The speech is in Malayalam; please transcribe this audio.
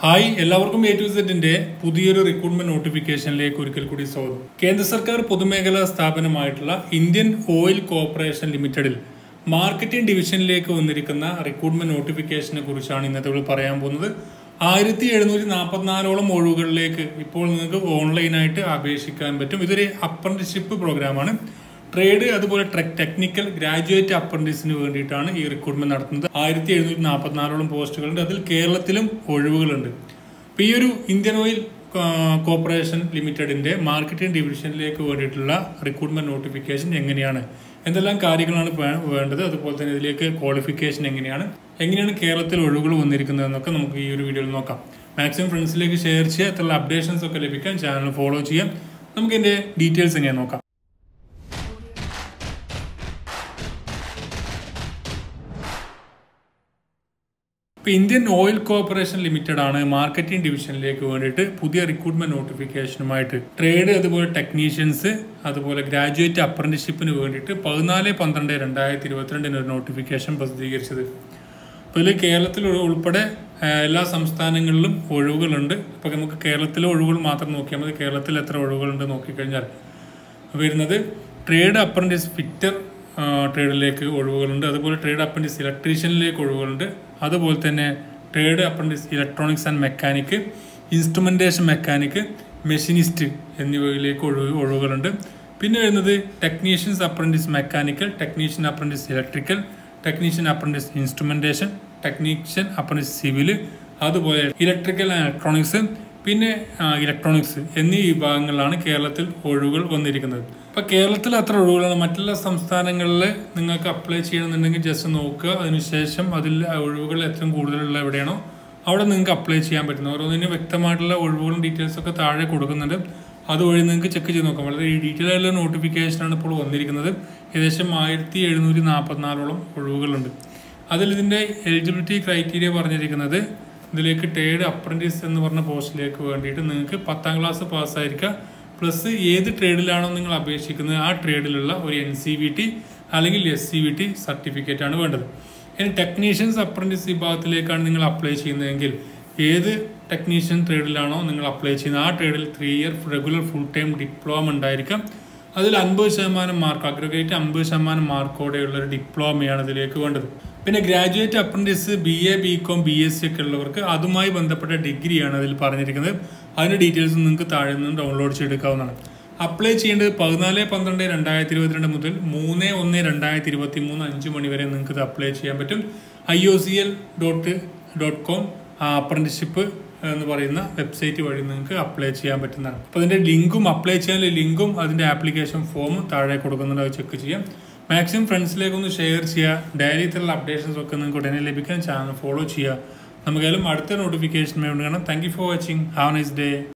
ഹായ് എല്ലാവർക്കും എ ടു സെറ്റിന്റെ പുതിയൊരു റിക്രൂട്ട്മെന്റ് നോട്ടിഫിക്കേഷനിലേക്ക് ഒരിക്കൽ കൂടി സ്വാഗതം കേന്ദ്ര സർക്കാർ പൊതുമേഖലാ സ്ഥാപനമായിട്ടുള്ള ഇന്ത്യൻ ഓയിൽ കോർപ്പറേഷൻ ലിമിറ്റഡിൽ മാർക്കറ്റിംഗ് ഡിവിഷനിലേക്ക് വന്നിരിക്കുന്ന റിക്രൂട്ട്മെന്റ് നോട്ടിഫിക്കേഷനെ കുറിച്ചാണ് ഇന്നത്തെ ഇവിടെ പറയാൻ പോകുന്നത് ആയിരത്തി എഴുന്നൂറ്റി നാൽപ്പത്തിനാലോളം ഒഴിവുകളിലേക്ക് ഇപ്പോൾ നിങ്ങൾക്ക് ഓൺലൈനായിട്ട് അപേക്ഷിക്കാൻ പറ്റും ഇതൊരു അപ്രന്റിഷിപ്പ് പ്രോഗ്രാമാണ് ട്രേഡ് അതുപോലെ ടെക്നിക്കൽ ഗ്രാജുവേറ്റ് അപ്രന്റീസിന് വേണ്ടിയിട്ടാണ് ഈ റിക്രൂട്ട്മെന്റ് നടത്തുന്നത് ആയിരത്തി എഴുന്നൂറ്റി നാൽപ്പത്തിനാലോളം പോസ്റ്റുകളുണ്ട് അതിൽ കേരളത്തിലും ഒഴിവുകളുണ്ട് അപ്പോൾ ഈ ഒരു ഇന്ത്യൻ ഓയിൽ ആ, കോർപ്പറേഷൻ ലിമിറ്റഡിന്റെ മാർക്കറ്റിംഗ് ഡിവിഷനിലേക്ക് വേണ്ടിയിട്ടുള്ള റിക്രൂട്ട്മെന്റ് നോട്ടിഫിക്കേഷൻ എങ്ങനെയാണ് എന്തെല്ലാം കാര്യങ്ങളാണ് വേ- വേണ്ടത് അതുപോലെ തന്നെ ഇതിലേക്ക് ക്വാളിഫിക്കേഷൻ എങ്ങനെയാണ് എങ്ങനെയാണ് കേരളത്തിൽ ഒഴിവുകൾ വന്നിരിക്കുന്നത് എന്നൊക്കെ നമുക്ക് ഈ ഒരു വീഡിയോയിൽ നോക്കാം മാക്സിമം ഫ്രണ്ട്സിലേക്ക് ഷെയർ ചെയ്യുക ഇത്തരത്തിലുള്ള അപ്ഡേഷൻസ് ഒക്കെ ലഭിക്കാൻ ചാനൽ ഫോളോ ചെയ്യാം നമുക്ക് ഇതിന്റെ ഡീറ്റെയിൽസ് എങ്ങനെ നോക്കാം ഇപ്പോൾ ഇന്ത്യൻ ഓയിൽ കോർപ്പറേഷൻ ലിമിറ്റഡ് ആണ് മാർക്കറ്റിംഗ് ഡിവിഷനിലേക്ക് വേണ്ടിയിട്ട് പുതിയ റിക്രൂട്ട്മെന്റ് നോട്ടിഫിക്കേഷനുമായിട്ട് ട്രേഡ് അതുപോലെ ടെക്നീഷ്യൻസ് അതുപോലെ ഗ്രാജുവേറ്റ് അപ്രന്റിഷിപ്പിന് വേണ്ടിയിട്ട് പതിനാല് പന്ത്രണ്ട് രണ്ടായിരത്തി ഇരുപത്തിരണ്ടിന് ഒരു നോട്ടിഫിക്കേഷൻ പ്രസിദ്ധീകരിച്ചത് അപ്പോൾ ഇതിൽ കേരളത്തിൽ ഉൾ- ഉൾപ്പെടെ ആ, എല്ലാ സംസ്ഥാനങ്ങളിലും ഒഴിവുകളുണ്ട് അപ്പോൾ നമുക്ക് കേരളത്തിലെ ഒഴിവുകൾ മാത്രം നോക്കിയാൽ മതി കേരളത്തിൽ എത്ര ഒഴിവുകളുണ്ട് നോക്കിക്കഴിഞ്ഞാൽ വരുന്നത് ട്രേഡ് അപ്രന്റീസ് ഫിറ്റർ ആ, ട്രേഡിലേക്ക് ഒഴിവുകളുണ്ട് അതുപോലെ ട്രേഡ് അപ്രന്റീസ് ഇലക്ട്രീഷ്യനിലേക്ക് ഒഴിവുകളുണ്ട് അതുപോലെ തന്നെ trade apprentice electronics and mechanic instrumentation mechanic machinist എന്നിവയിലേക്ക് ഒഴിവ് ഒഴിവുകളുണ്ട് പിന്നെ വരുന്നത് technicians apprentice mechanical technician apprentice electrical technician apprentice instrumentation technician apprentice civil അതുപോലെ ഇലക്ട്രിക്കൽ ആൻഡ് ഇലക്ട്രോണിക്സ് പിന്നെ ഇലക്ട്രോണിക്സ് എന്നീ വിഭാഗങ്ങളിലാണ് കേരളത്തിൽ ഒഴിവുകൾ വന്നിരിക്കുന്നത് ഇപ്പൊ കേരളത്തിൽ അത്ര ഒഴിവുകളാണ് മറ്റുള്ള സംസ്ഥാനങ്ങളിൽ നിങ്ങൾക്ക് അപ്ലൈ ചെയ്യണമെന്നുണ്ടെങ്കിൽ ജസ്റ്റ് നോക്കുക അതിനുശേഷം അതിൽ ഒഴിവുകൾ ഏറ്റവും കൂടുതലുള്ള എവിടെയാണോ അവിടെ നിങ്ങൾക്ക് അപ്ലൈ ചെയ്യാൻ പറ്റുന്നത് ഓരോന്നിനും വ്യക്തമായിട്ടുള്ള ഒഴിവുകളും ഡീറ്റെയിൽസ് ഒക്കെ താഴെ കൊടുക്കുന്നുണ്ട് അതുവഴി നിങ്ങൾക്ക് ചെക്ക് ചെയ്ത് നോക്കാം വളരെ ഡീറ്റെയിൽ ആയിട്ടുള്ള നോട്ടിഫിക്കേഷനാണ് ഇപ്പോൾ വന്നിരിക്കുന്നത് ഏകദേശം ആയിരത്തി എഴുന്നൂറ്റി നാൽപ്പത്തിനാലോളം ഒഴിവുകളുണ്ട് അതിൽ ഇതിൻ്റെ എലിജിബിലിറ്റി ക്രൈറ്റീരിയ പറഞ്ഞിരിക്കുന്നത് ഇതിലേക്ക് ട്രേഡ് അപ്രന്റീസ് എന്ന് പറഞ്ഞ പോസ്റ്റിലേക്ക് വേണ്ടിയിട്ട് നിങ്ങൾക്ക് പത്താം ക്ലാസ് പാസ്സായിരിക്കുക പ്ലസ് ഏത് ട്രേഡിലാണോ നിങ്ങൾ അപേക്ഷിക്കുന്നത് ആ ട്രേഡിലുള്ള ഒരു എൻ സി വി ടി അല്ലെങ്കിൽ S C V T certificate ആണ് വേണ്ടത് ഇനി ടെക്നീഷ്യൻസ് അപ്രന്റീസ് വിഭാഗത്തിലേക്കാണ് നിങ്ങൾ അപ്ലൈ ചെയ്യുന്നതെങ്കിൽ ഏത് ടെക്നീഷ്യൻ ട്രേഡിലാണോ നിങ്ങൾ അപ്ലൈ ചെയ്യുന്നത് ആ ട്രേഡിൽ three year regular full time diploma ഉണ്ടായിരിക്കാം അതിൽ അൻപത് ശതമാനം മാർക്ക് അഗ്രഗേറ്റ് അമ്പത് ശതമാനം മാർക്കോടെയുള്ള ഒരു ഡിപ്ലോമയാണ് ഇതിലേക്ക് വേണ്ടത് പിന്നെ graduate apprentice B A B com B S C ഒക്കെ ഉള്ളവർക്ക് അതുമായി ബന്ധപ്പെട്ട ഡിഗ്രിയാണ് അതിൽ പറഞ്ഞിരിക്കുന്നത് അതിന്റെ ഡീറ്റെയിൽസ് നിങ്ങൾക്ക് താഴെ നിന്ന് ഡൗൺലോഡ് ചെയ്തെടുക്കാവുന്നതാണ് അപ്ലൈ ചെയ്യേണ്ടത് പതിനാല് പന്ത്രണ്ട് രണ്ടായിരത്തി ഇരുപത്തിരണ്ട് മുതൽ മൂന്ന് ഒന്ന് രണ്ടായിരത്തി ഇരുപത്തി മൂന്ന് അഞ്ച് മണി വരെ നിങ്ങൾക്ക് ഇത് അപ്ലൈ ചെയ്യാൻ പറ്റും I O C L dot dot com apprenticeship എന്ന് പറയുന്ന വെബ്സൈറ്റ് വഴി നിങ്ങൾക്ക് അപ്ലൈ ചെയ്യാൻ പറ്റുന്നതാണ് അപ്പോൾ അതിന്റെ ലിങ്കും അപ്ലൈ ചെയ്യാനുള്ള ലിങ്കും അതിന്റെ ആപ്ലിക്കേഷൻ ഫോമും താഴെ കൊടുക്കുന്നുണ്ട് അത് ചെക്ക് ചെയ്യാം മാക്സിമം ഫ്രണ്ട്സിലേക്ക് ഒന്ന് ഷെയർ ചെയ്യുക ഡയറി ഇത്തരമുള്ള അപ്ഡേഷൻസ് ഒക്കെ നിങ്ങൾക്ക് ഉടനെ ലഭിക്കാൻ ചാനൽ ഫോളോ ചെയ്യുക നമുക്കായാലും അടുത്ത നോട്ടിഫിക്കേഷൻ വേണ്ടി കാണാം thank you for watching have nice day